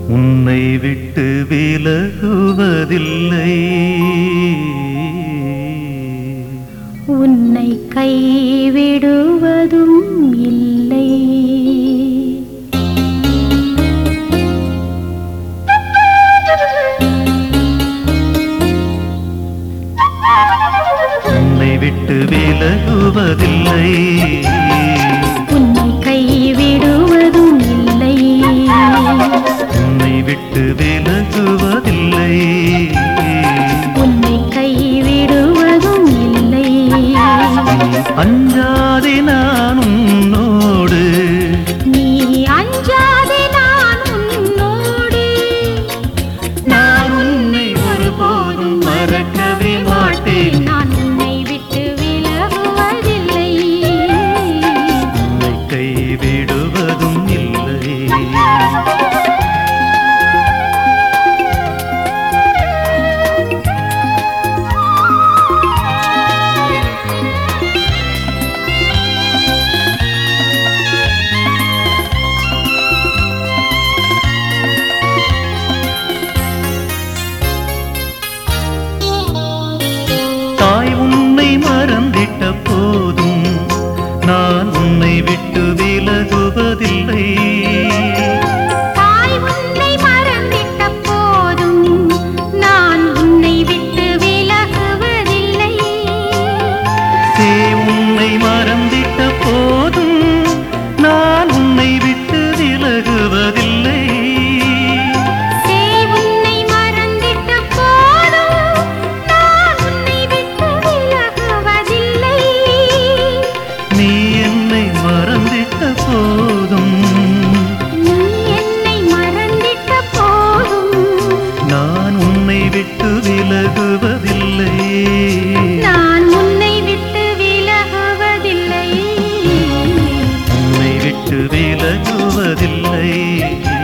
உன்னை விட்டு விலகுவதில்லை உன்னை கைவிடுவதும் இல்லை உன்னை விட்டு விலகுவதில்லை உன்னை கைவிடுவதும் இல்லை உன்னை விட்டு விலகுவதில்லை உன்னை கைவிடுவதும் இல்லை அஞ்சாதே நான் உன்னோடு நீ அஞ்சாதே நான் உன்னோடு நான் உன்னை ஒருபோதும் மறக்கவே மாட்டேன் நான் உன்னை விட்டு விலகுவதில்லை உன்னை கைவிடுவதும் இல்லை தாய் உன்னை மறந்திட்ட போதும் நான் உன்னை விட்டு விலகுவதில்லை தாய் உன்னை மறந்திட்ட போதும் நான் உன்னை விட்டு விலகுவதில்லை சே உன்னை மறந்திட்ட போதும் நான் உன்னை விட்டு விலகுவதில்லை சேய் உன்னை மறந்திட்ட போதும் நான் உன்னை விட்டு விலகுவதில்லை நீ என்னை மறந்திட்ட போதும் நீ என்னை மறந்திட்ட போதும் நான் உன்னை விட்டு விலகுவதில்லை நான் உன்னை விட்டு விலகுவதில்லை உன்னை விட்டு விலகுவதில்லை